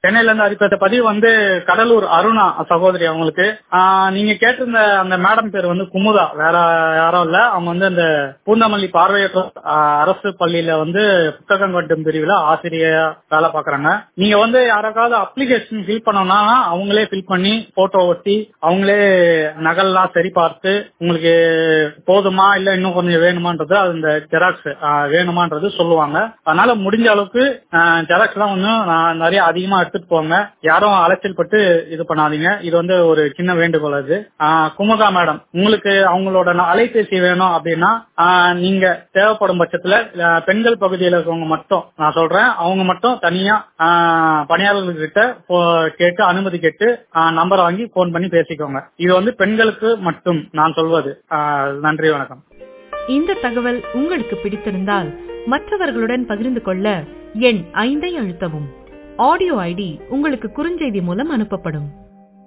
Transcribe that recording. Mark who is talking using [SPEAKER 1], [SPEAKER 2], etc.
[SPEAKER 1] சென்னையில இருந்து அரிப்பேட்ட பதிவு வந்து கடலூர் அருணா சகோதரி அவங்களுக்கு ஆஹ் நீங்க கேட்டிருந்த அந்த மேடம் பேர் வந்து குமுதா வேற யாரும் இல்ல அவங்க வந்து அந்த பூந்தமல்லி பார்வையற்ற ஆஹ், அரசு பள்ளியில வந்து புத்தகம் கட்டும் பிரிவுல ஆசிரியரா வேலை பாக்குறாங்க நீங்க வந்து யாருக்காவது அப்ளிகேஷன் ஃபில் பண்ணணும்னா அவங்களே ஃபில் பண்ணி போட்டோ ஒட்டி அவங்களே நகல்லாம் சரி பார்த்து உங்களுக்கு போதுமா இல்ல இன்னும் கொஞ்சம் வேணுமான்றது அது இந்த ஜெராக்ஸ் வேணுமான்றது சொல்லுவாங்க அதனால முடிஞ்ச அளவுக்கு ஜெராக்ஸ் எல்லாம் ஒன்றும் நிறைய அதிகமா எடுத்துட்டு போங்க யாரும் அலைச்சல் பட்டு இது பண்ணாதீங்க இது வந்து ஒரு சின்ன வேண்டுகோள் அது ஆஹ் குமுதா மேடம் உங்களுக்கு அவங்களோட ந- அலைபேசி வேணும் அப்படின்னா ஆஹ் நீங்க தேவைப்படும் பட்சத்துல அஹ், பெண்கள் பகுதியில் இருக்கவங்க மட்டும் நான் சொல்றேன் அவங்க மட்டும் தனியா ஆஹ், பணியாளர்கள்கிட்ட போ- கேட்டு அனுமதி கேட்டு நம்பர் வாங்கி போன் பண்ணி பேசிக்கோங்க இது வந்து பெண்களுக்கு மட்டும் நான் சொல்வது ஆஹ், நன்றி வணக்கம்
[SPEAKER 2] இந்த தகவல் உங்களுக்கு பிடித்திருந்தால் மற்றவர்களுடன் பகிர்ந்து கொள்ள எண் ஐந்தை அழுத்தவும் ஆடியோ ஐடி உங்களுக்கு குறுஞ்செய்தி மூலம் அனுப்பப்படும்